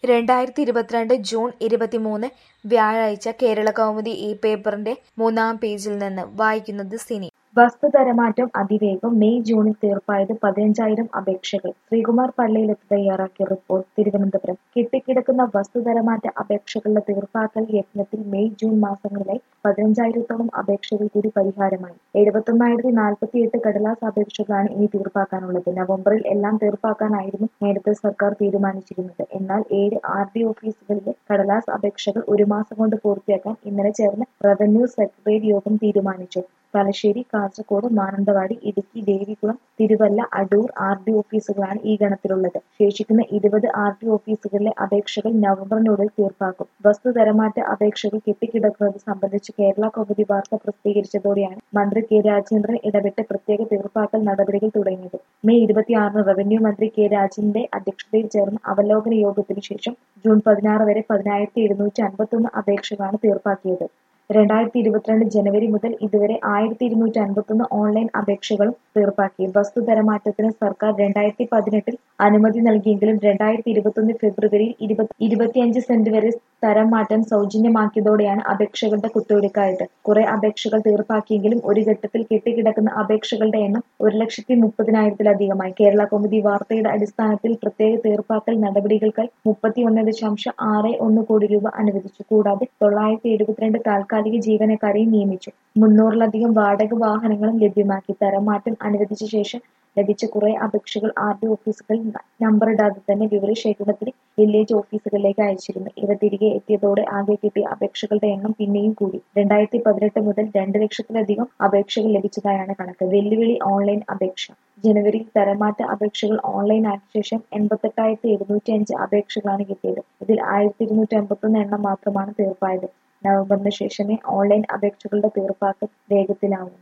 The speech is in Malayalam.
രണ്ടായിരത്തി ഇരുപത്തിരണ്ട് ജൂൺ ഇരുപത്തിമൂന്ന് വ്യാഴാഴ്ച കേരളകൗമുദി ഈ പേപ്പറിന്റെ മൂന്നാം പേജിൽ നിന്ന് വായിക്കുന്നത് സിനി വസ്തുതരമാറ്റം അതിവേഗം മെയ് ജൂണിൽ തീർപ്പായത് പതിനഞ്ചായിരം അപേക്ഷകൾ ശ്രീകുമാർ പള്ളിയിലെത്തി തയ്യാറാക്കിയ റിപ്പോർട്ട് തിരുവനന്തപുരം കെട്ടിക്കിടക്കുന്ന വസ്തുതരമാറ്റ അപേക്ഷകളുടെ തീർപ്പാക്കൽ യത്നത്തിൽ മെയ് ജൂൺ മാസങ്ങളിലായി പതിനഞ്ചായിരത്തോളം അപേക്ഷകൾ കൂടി പരിഹാരമായി എഴുപത്തൊന്നായിരത്തി നാൽപ്പത്തിയെട്ട് കടലാസ് അപേക്ഷകളാണ് ഇനി തീർപ്പാക്കാനുള്ളത് നവംബറിൽ എല്ലാം തീർപ്പാക്കാനായിരുന്നു നേരത്തെ സർക്കാർ തീരുമാനിച്ചിരുന്നത് എന്നാൽ ഏഴ് ആർ ഡി ഓഫീസുകളിലെ കടലാസ് അപേക്ഷകൾ ഒരു മാസം കൊണ്ട് പൂർത്തിയാക്കാൻ ഇന്നലെ ചേർന്ന റവന്യൂ സെക്രട്ടേറിയറ്റ് യോഗം തീരുമാനിച്ചു തലശ്ശേരി കാസർഗോഡ് മാനന്തവാടി ഇടുക്കി ദേവികുളം തിരുവല്ല അടൂർ ആർ ഡി ഓഫീസുകളാണ് ഈ ഗണത്തിലുള്ളത് ശേഷിക്കുന്ന ഇരുപത് ആർ ഡി ഓഫീസുകളിലെ അപേക്ഷകൾ നവംബറിനുള്ളിൽ തീർപ്പാക്കും വസ്തുതരമാറ്റ അപേക്ഷകൾ കെട്ടിക്കിടക്കുന്നത് സംബന്ധിച്ച് കേരള കൗമുദി വാർത്ത പ്രസിദ്ധീകരിച്ചതോടെയാണ് മന്ത്രി കെ രാജേന്ദ്രൻ ഇടപെട്ട് പ്രത്യേക തീർപ്പാക്കൽ നടപടികൾ തുടങ്ങിയത് മെയ് ഇരുപത്തിയാറിന് റവന്യൂ മന്ത്രി കെ രാജന്റെ അധ്യക്ഷതയിൽ ചേർന്ന അവലോകന യോഗത്തിനു ശേഷം ജൂൺ പതിനാറ് വരെ പതിനായിരത്തി എഴുന്നൂറ്റി അൻപത്തൊന്ന് അപേക്ഷകളാണ് തീർപ്പാക്കിയത് രണ്ടായിരത്തി ഇരുപത്തിരണ്ട് ജനുവരി മുതൽ ഇതുവരെ ആയിരത്തി ഇരുന്നൂറ്റി അൻപത്തൊന്ന് ഓൺലൈൻ അപേക്ഷകളും തീർപ്പാക്കി വസ്തുതരമാറ്റത്തിന് സർക്കാർ രണ്ടായിരത്തി പതിനെട്ടിൽ അനുമതി നൽകിയെങ്കിലും രണ്ടായിരത്തി ഇരുപത്തൊന്ന് ഫെബ്രുവരിയിൽ ഇരുപത്തി ഇരുപത്തിയഞ്ച് സെന്റ് വരെ തരം മാറ്റം സൗജന്യമാക്കിയതോടെയാണ് അപേക്ഷകളുടെ കുത്തൊഴുക്കായത് കുറെ അപേക്ഷകൾ തീർപ്പാക്കിയെങ്കിലും ഒരു ഘട്ടത്തിൽ കെട്ടിക്കിടക്കുന്ന അപേക്ഷകളുടെ എണ്ണം ഒരു ലക്ഷത്തി മുപ്പതിനായിരത്തിലധികമായി കേരള കൗമുദി വാർത്തയുടെ അടിസ്ഥാനത്തിൽ പ്രത്യേക തീർപ്പാക്കൽ നടപടികൾക്കായി മുപ്പത്തിയൊന്ന് ദശാംശം ആറ് ഒന്ന് കോടി രൂപ അനുവദിച്ചു കൂടാതെ തൊള്ളായിരത്തി എഴുപത്തിരണ്ട് താൽക്കാലിക ജീവനക്കാരെയും നിയമിച്ചു മുന്നൂറിലധികം വാടക വാഹനങ്ങളും ലഭ്യമാക്കി തരം മാറ്റം അനുവദിച്ച ശേഷം ലഭിച്ച കുറെ അപേക്ഷകൾ ആർ ഡി ഓഫീസുകളിൽ നമ്പറിടാതെ തന്നെ വിവരശേഖരണത്തിന് വില്ലേജ് ഓഫീസുകളിലേക്ക് അയച്ചിരുന്നു ഇവ തിരികെ എത്തിയതോടെ ആകെ കിട്ടിയ അപേക്ഷകളുടെ എണ്ണം പിന്നെയും കൂടി രണ്ടായിരത്തി പതിനെട്ട് മുതൽ രണ്ട് ലക്ഷത്തിലധികം അപേക്ഷകൾ ലഭിച്ചതായാണ് കണക്ക് വെല്ലുവിളി ഓൺലൈൻ അപേക്ഷ ജനുവരിയിൽ തരംമാറ്റ അപേക്ഷകൾ ഓൺലൈൻ ആക്കിയ ശേഷം എൺപത്തെട്ടായിരത്തി എഴുന്നൂറ്റി അഞ്ച് അപേക്ഷകളാണ് കിട്ടിയത് ഇതിൽ ആയിരത്തി ഇരുന്നൂറ്റി അമ്പത്തൊന്ന് എണ്ണം മാത്രമാണ് തീർപ്പായത് നവംബറിന് ശേഷമേ ഓൺലൈൻ അപേക്ഷകളുടെ തീർപ്പാക്കൽ വേഗത്തിലാവൂ